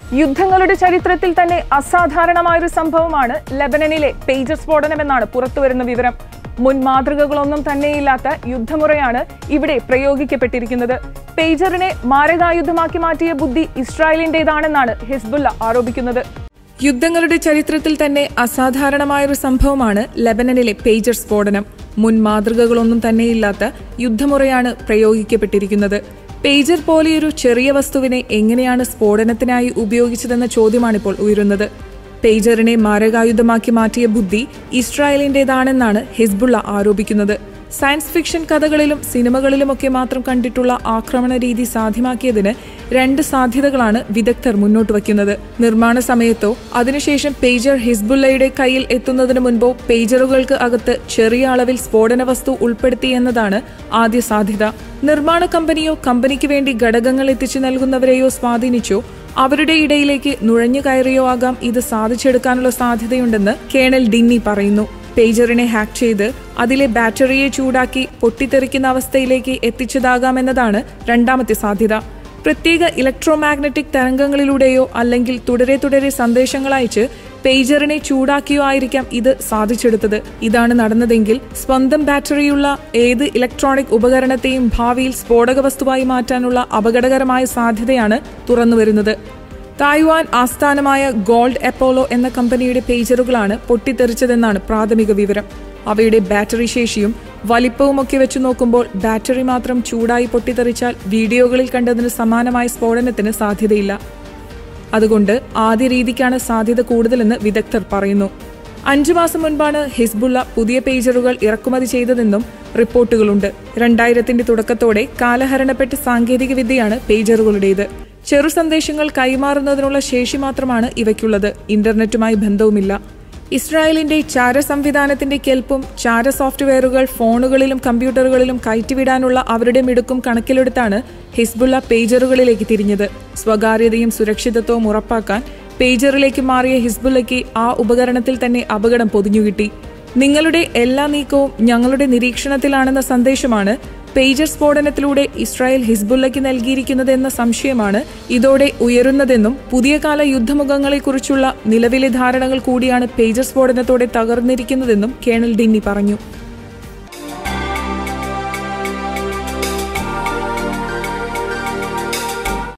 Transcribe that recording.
യുദ്ധങ്ങളുടെ ചരിത്രത്തിൽ തന്നെ അസാധാരണമായൊരു സംഭവമാണ് ലെബനനിലെ പേജർ സ്ഫോടനമെന്നാണ് പുറത്തുവരുന്ന വിവരം മുൻ മാതൃകകളൊന്നും തന്നെയില്ലാത്ത യുദ്ധമുറയാണ് ഇവിടെ പ്രയോഗിക്കപ്പെട്ടിരിക്കുന്നത് പേജറിനെ മാരകായുധമാക്കി മാറ്റിയ ബുദ്ധി ഇസ്രായേലിന്റേതാണെന്നാണ് ഹിസ്ബുല്ല ആരോപിക്കുന്നത് യുദ്ധങ്ങളുടെ ചരിത്രത്തിൽ തന്നെ അസാധാരണമായൊരു സംഭവമാണ് ലെബനനിലെ പേജർ സ്ഫോടനം മുൻ മാതൃകകളൊന്നും തന്നെയില്ലാത്ത യുദ്ധമുറയാണ് പ്രയോഗിക്കപ്പെട്ടിരിക്കുന്നത് പേജർ പോലെയൊരു ചെറിയ വസ്തുവിനെ എങ്ങനെയാണ് സ്ഫോടനത്തിനായി ഉപയോഗിച്ചതെന്ന ചോദ്യമാണിപ്പോൾ ഉയരുന്നത് പേജറിനെ മാരകായുധമാക്കി മാറ്റിയ ബുദ്ധി ഇസ്രായേലിന്റേതാണെന്നാണ് ഹിസ്ബുള്ള ആരോപിക്കുന്നത് സയൻസ് ഫിക്ഷൻ കഥകളിലും സിനിമകളിലുമൊക്കെ മാത്രം കണ്ടിട്ടുള്ള ആക്രമണ രീതി സാധ്യമാക്കിയതിന് രണ്ട് സാധ്യതകളാണ് വിദഗ്ധർ മുന്നോട്ട് വയ്ക്കുന്നത് നിർമ്മാണ സമയത്തോ അതിനുശേഷം പേജർ ഹിസ്ബുള്ളയുടെ കയ്യിൽ എത്തുന്നതിന് മുൻപോ പേജറുകൾക്ക് അകത്ത് ചെറിയ അളവിൽ സ്ഫോടന വസ്തു ഉൾപ്പെടുത്തി എന്നതാണ് ആദ്യ സാധ്യത നിർമ്മാണ കമ്പനിയോ കമ്പനിക്ക് വേണ്ടി ഘടകങ്ങൾ എത്തിച്ചു നൽകുന്നവരെയോ സ്വാധീനിച്ചോ അവരുടെ ഇടയിലേക്ക് നുഴഞ്ഞു കയറിയോ ആകാം ഇത് സാധിച്ചെടുക്കാനുള്ള സാധ്യതയുണ്ടെന്ന് കേണൽ ഡിന്നി പറയുന്നു പേജറിനെ ഹാക്ക് ചെയ്ത് അതിലെ ബാറ്ററിയെ ചൂടാക്കി പൊട്ടിത്തെറിക്കുന്ന അവസ്ഥയിലേക്ക് എത്തിച്ചതാകാമെന്നതാണ് രണ്ടാമത്തെ സാധ്യത പ്രത്യേക ഇലക്ട്രോമാഗ്നറ്റിക് തരംഗങ്ങളിലൂടെയോ അല്ലെങ്കിൽ തുടരെ തുടരെ സന്ദേശങ്ങൾ അയച്ച് പേജറിനെ ചൂടാക്കിയോ ആയിരിക്കാം ഇത് സാധിച്ചെടുത്തത് ഇതാണ് നടന്നതെങ്കിൽ സ്വന്തം ബാറ്ററിയുള്ള ഏത് ഇലക്ട്രോണിക് ഉപകരണത്തെയും ഭാവിയിൽ സ്ഫോടക വസ്തുവായി മാറ്റാനുള്ള അപകടകരമായ സാധ്യതയാണ് തുറന്നുവരുന്നത് തായ്വാൻ ആസ്ഥാനമായ ഗോൾഡ് അപ്പോളോ എന്ന കമ്പനിയുടെ പേജറുകളാണ് പൊട്ടിത്തെറിച്ചതെന്നാണ് പ്രാഥമിക വിവരം അവയുടെ ബാറ്ററി ശേഷിയും വലിപ്പവുമൊക്കെ വെച്ച് നോക്കുമ്പോൾ ബാറ്ററി മാത്രം ചൂടായി പൊട്ടിത്തെറിച്ചാൽ വീഡിയോകളിൽ കണ്ടതിന് സമാനമായ സ്ഫോടനത്തിന് സാധ്യതയില്ല അതുകൊണ്ട് ആദ്യ രീതിക്കാണ് സാധ്യത കൂടുതലെന്ന് വിദഗ്ധർ പറയുന്നു അഞ്ചു മാസം മുൻപാണ് ഹിസ്ബുള്ള പുതിയ പേജറുകൾ ഇറക്കുമതി ചെയ്തതെന്നും റിപ്പോർട്ടുകളുണ്ട് രണ്ടായിരത്തിന്റെ തുടക്കത്തോടെ കാലഹരണപ്പെട്ട സാങ്കേതിക വിദ്യയാണ് പേജറുകളുടേത് ചെറു സന്ദേശങ്ങൾ കൈമാറുന്നതിനുള്ള ശേഷി മാത്രമാണ് ഇവയ്ക്കുള്ളത് ഇന്റർനെറ്റുമായി ബന്ധവുമില്ല ഇസ്രായേലിന്റെ ചാര സംവിധാനത്തിന്റെ കെൽപ്പും ചാര സോഫ്റ്റ്വെയറുകൾ ഫോണുകളിലും കമ്പ്യൂട്ടറുകളിലും കയറ്റിവിടാനുള്ള അവരുടെ മിടുക്കും കണക്കിലെടുത്താണ് ഹിസ്ബുള്ള പേജറുകളിലേക്ക് തിരിഞ്ഞത് സ്വകാര്യതയും സുരക്ഷിതത്വവും ഉറപ്പാക്കാൻ പേജറിലേക്ക് മാറിയ ഹിസ്ബുള്ളയ്ക്ക് ആ ഉപകരണത്തിൽ തന്നെ അപകടം പൊതിഞ്ഞുകിട്ടി നിങ്ങളുടെ എല്ലാ നീക്കവും ഞങ്ങളുടെ നിരീക്ഷണത്തിലാണെന്ന സന്ദേശമാണ് പേജർ സ്ഫോടനത്തിലൂടെ ഇസ്രായേൽ ഹിസ്ബുള്ളയ്ക്ക് നൽകിയിരിക്കുന്നതെന്ന സംശയമാണ് ഇതോടെ ഉയരുന്നതെന്നും പുതിയ കാല യുദ്ധമുഖങ്ങളെക്കുറിച്ചുള്ള നിലവിലെ ധാരണകൾ കൂടിയാണ് പേജർ സ്ഫോടനത്തോടെ തകർന്നിരിക്കുന്നതെന്നും കേണൽ ഡിന്നി പറഞ്ഞു